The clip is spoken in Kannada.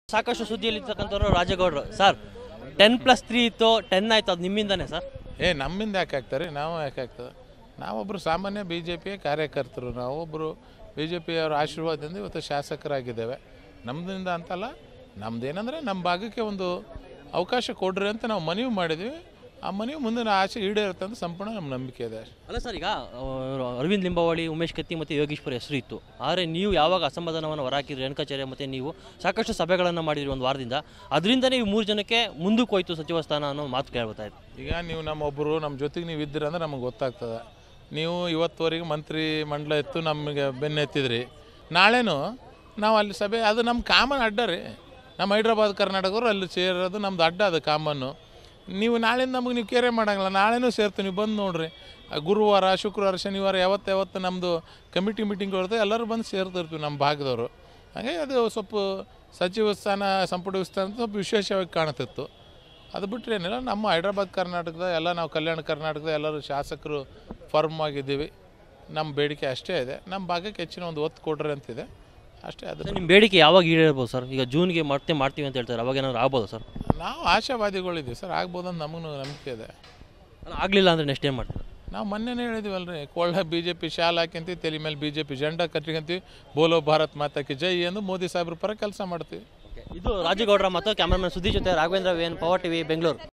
ಸಾಕಷ್ಟು ಸುದ್ದಿಯಲ್ಲಿರ್ತಕ್ಕಂಥವ್ರು ರಾಜಗೌಡರು ಸರ್ ಟೆನ್ ಪ್ಲಸ್ ತ್ರೀ ಇತ್ತು ಟೆನ್ ಆಯ್ತು ಅದು ನಿಮ್ಮಿಂದಾನೆ ಸರ್ ಏ ನಮ್ಮಿಂದ ಯಾಕೆ ಆಗ್ತಾರೆ ನಾವು ಯಾಕೆ ಆಗ್ತದೆ ನಾವೊಬ್ಬರು ಸಾಮಾನ್ಯ ಬಿ ಜೆ ಪಿಯ ಕಾರ್ಯಕರ್ತರು ನಾವೊಬ್ಬರು ಬಿ ಜೆ ಪಿಯವರ ಆಶೀರ್ವಾದದಿಂದ ಇವತ್ತು ಶಾಸಕರಾಗಿದ್ದೇವೆ ನಮ್ಮದಿಂದ ಅಂತಲ್ಲ ನಮ್ದೇನಂದರೆ ನಮ್ಮ ಭಾಗಕ್ಕೆ ಒಂದು ಅವಕಾಶ ಕೊಡ್ರಿ ಅಂತ ನಾವು ಮನವಿ ಮಾಡಿದ್ವಿ ಆ ಮನವಿ ಮುಂದಿನ ಆಸೆ ಈಡೇರುತ್ತೆ ಅಂತ ಸಂಪೂರ್ಣ ನಮ್ಮ ನಂಬಿಕೆ ಇದೆ ಅಲ್ಲ ಸರ್ ಈಗ ಆ, ಅರವಿಂದ್ ಲಿಂಬಾವಳಿ ಉಮೇಶ್ ಕತ್ತಿ ಮತ್ತು ಯೋಗೇಶ್ವರ್ ಹೆಸರು ಇತ್ತು ಆದರೆ ನೀವು ಯಾವಾಗ ಅಸಮಾಧಾನವನ್ನು ಹೊರಹಾಕಿದ್ರಿ ರೇಣುಕಾಚಾರ್ಯ ಮತ್ತು ನೀವು ಸಾಕಷ್ಟು ಸಭೆಗಳನ್ನು ಮಾಡಿದ್ರಿ ಒಂದು ವಾರದಿಂದ ಅದರಿಂದನೇ ಈ ಮೂರು ಜನಕ್ಕೆ ಮುಂದಕ್ಕೆ ಹೋಯ್ತು ಸಚಿವ ಸ್ಥಾನ ಅನ್ನೋ ಮಾತು ಕೇಳ್ಬೋದಾಯ್ತು ಈಗ ನೀವು ನಮ್ಮೊಬ್ಬರು ನಮ್ಮ ಜೊತೆಗೆ ನೀವು ಇದ್ದೀರ ಅಂದ್ರೆ ನಮಗೆ ಗೊತ್ತಾಗ್ತದೆ ನೀವು ಇವತ್ತುವರೆಗೆ ಮಂತ್ರಿ ಮಂಡಲ ಇತ್ತು ನಮಗೆ ಬೆನ್ನೆತ್ತಿದ್ರಿ ನಾಳೆನೂ ನಾವು ಅಲ್ಲಿ ಸಭೆ ಅದು ನಮ್ಮ ಕಾಮನ್ ಅಡ್ಡ ರೀ ನಮ್ಮ ಹೈದ್ರಾಬಾದ್ ಕರ್ನಾಟಕವ್ರು ಅಲ್ಲಿ ಸೇರೋದು ನಮ್ದು ಅಡ್ಡ ಅದು ಕಾಮನ್ನು ನೀವು ನಾಳೆಯಿಂದ ನಮಗೆ ನೀವು ಕೇರೆ ಮಾಡಂಗಿಲ್ಲ ನಾಳೆನೂ ಸೇರ್ತೀವಿ ನೀವು ಬಂದು ನೋಡ್ರಿ ಆ ಗುರುವಾರ ಶುಕ್ರವಾರ ಶನಿವಾರ ಯಾವತ್ತು ಯಾವತ್ತು ನಮ್ಮದು ಕಮಿಟಿ ಮೀಟಿಂಗ್ ಇರುತ್ತೆ ಎಲ್ಲರೂ ಬಂದು ಸೇರ್ತಿರ್ತೀವಿ ನಮ್ಮ ಭಾಗದವರು ಹಾಗಾಗಿ ಅದು ಸ್ವಲ್ಪ ಸಚಿವ ಸ್ಥಾನ ಸಂಪುಟ ವಿಸ್ತಾರ ಅಂತ ಸ್ವಲ್ಪ ವಿಶೇಷವಾಗಿ ಕಾಣ್ತಿತ್ತು ಅದು ಬಿಟ್ಟರೆ ಏನಿಲ್ಲ ನಮ್ಮ ಹೈದ್ರಾಬಾದ್ ಕರ್ನಾಟಕದ ಎಲ್ಲ ನಾವು ಕಲ್ಯಾಣ ಕರ್ನಾಟಕದ ಎಲ್ಲರೂ ಶಾಸಕರು ಫರ್ಮ್ ಆಗಿದ್ದೀವಿ ನಮ್ಮ ಬೇಡಿಕೆ ಅಷ್ಟೇ ಇದೆ ನಮ್ಮ ಭಾಗಕ್ಕೆ ಹೆಚ್ಚಿನ ಒಂದು ಒತ್ತು ಕೊಡ್ರಿ ಅಂತಿದೆ ಅಷ್ಟೇ ಅದು ಸರ್ ನಿಮ್ಮ ಬೇಡಿಕೆ ಯಾವಾಗ ಈಡೇರ್ಬೋದು ಸರ್ ಈಗ ಜೂನ್ಗೆ ಮತ್ತೆ ಮಾಡ್ತೀವಿ ಅಂತ ಹೇಳ್ತಾರೆ ಅವಾಗ ಏನಾದ್ರು ಆಗ್ಬೋದು ಸರ್ ನಾವು ಆಶಾವಾದಿಗಳಿದ್ದೀವಿ ಸರ್ ಆಗ್ಬೋದು ಅಂತ ನಮಗೂ ನಂಬಿಕೆ ಇದೆ ಅಲ್ಲ ಆಗಲಿಲ್ಲ ಅಂದರೆ ನೆಕ್ಸ್ಟ್ ಏನು ಮಾಡ್ತಾರೆ ನಾವು ಮೊನ್ನೆನೇ ಹೇಳಿದ್ವಲ್ರಿ ಕೊಳ್ಳ ಬಿ ಜೆ ಪಿ ಶಾಲ್ ಹಾಕ್ಯಂತೀವಿ ತಲೆ ಮೇಲೆ ಬಿ ಜೆ ಪಿ ಜೆಂಡಾ ಕಟ್ಕೊಂತೀವಿ ಬೋಲೋ ಭಾರತ್ ಮಾತಾಕಿ ಜೈ ಎಂದು ಮೋದಿ ಸಾಹೇಬ್ರ ಪರ ಕೆಲಸ ಮಾಡ್ತೀವಿ ಇದು ರಾಜಗೌಡರ ಮತ್ತು ಕ್ಯಾಮ್ರಾಮನ್ ಸುದ್ದಿ ಜೊತೆ Raghavendra V N power TV Bengaluru